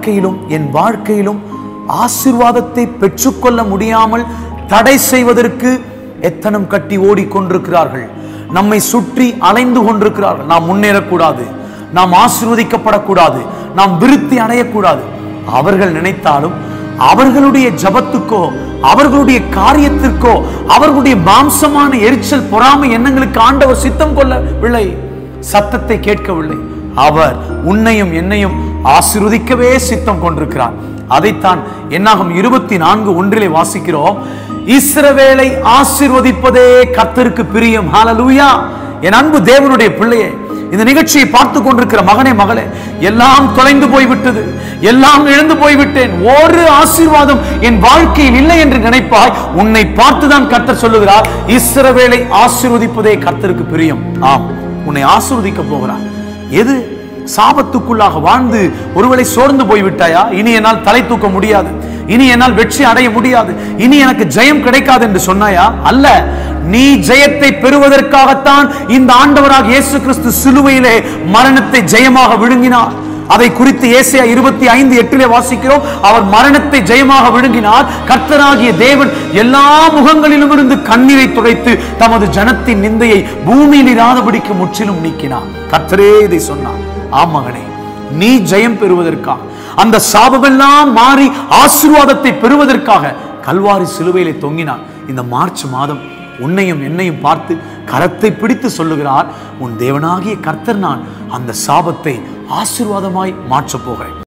வாழ்க்கையிலும் என் வாழ்க்கையிலும் ஆசீர்வாதத்தை பெற்றுக்கொள்ள முடியாமல் தடை செய்வதற்கு எத்தனம் கட்டி ஓடிக்கொண்டிருக்கிறார்கள் நம்மை சுற்றி அலைந்து கொண்டிருக்கிறார்கள் நாம் முன்னேறக்கூடாது நாம் ஆசீர்வதிக்கப்படக்கூடாது நாம் விருத்தி அடையக்கூடாது அவர்கள் நினைத்தாலும் அவர்களுடைய ஜபத்துக்கோ அவர்களுடைய காரியத்திற்கோ அவர்களுடைய மாம்சமான எரிச்சல் பொறாமை எண்ணங்களுக்கு ஆண்டவர் சித்தம் கொள்ளவில்லை சத்தத்தை கேட்கவில்லை அவர் உன்னையும் என்னையும் ஆசீர்வதிக்கவே சித்தம் கொண்டிருக்கிறார் அதைத்தான் என்னாகும் இருபத்தி நான்கு ஒன்றிலே வாசிக்கிறோம் இஸ்ரவேலை ஆசீர்வதிப்பதே கர்த்தருக்கு பிரியம் ஹalleluya என் அன்பு தேவனுடைய பிள்ளையே இந்த நிகழ்ச்சியை பார்த்து கொண்டிருக்கிற மகனே மகளே எல்லாம் தொலைந்து போய்விட்டது எல்லாம் இழந்து போய்விட்டேன் ஒரு ஆசீர்வாதம் என் வாழ்க்கையில் இல்லை என்று நினைப்பாய் உன்னை பார்த்துதான் கர்த்தர் சொல்லுகிறார் இஸ்ரவேலை ஆசீர்வதிப்பதே கர்த்தருக்கு பிரியம் ஆம் உன்னை ஆசீர்வதிக்க போகிறார் எது சாபத்துக்குள்ளாக வாழ்ந்து ஒருவேளை சோர்ந்து போய்விட்டாயா இனி என்னால் தலை தூக்க முடியாது இனி என்னால் வெற்றி அடைய முடியாது இனி எனக்கு ஜெயம் கிடைக்காது என்று சொன்னாயா அல்ல நீ ஜெயத்தை பெறுவதற்காகத்தான் இந்த ஆண்டவராக இயேசு கிறிஸ்து சிலுவையிலே மரணத்தை ஜெயமாக விழுங்கினார் அதை குறித்து ஏசியா இருபத்தி ஐந்து எட்டிலே வாசிக்கிறோம் அவர் மரணத்தை ஜெயமாக விழுங்கினார் கர்த்தராகிய தேவன் எல்லா முகங்களிலும் இருந்து கண்ணீரை துடைத்து தமது ஜனத்தின் நிந்தையை பூமியில் இராதபடிக்கு முற்றிலும் நீக்கினார் கர்த்தரே இதை சொன்னார் ஆம் மகனே நீ ஜெயம் பெறுவதற்காக அந்த சாபமெல்லாம் மாறி ஆசீர்வாதத்தை பெறுவதற்காக கல்வாரி சிலுவையிலே தொங்கினார் இந்த மார்ச் மாதம் உன்னையும் என்னையும் பார்த்து கரத்தை பிடித்து சொல்லுகிறார் உன் தேவனாகிய கர்த்தர் நான் அந்த சாபத்தை ஆசீர்வாதமாய் மாற்றப் போகிறேன்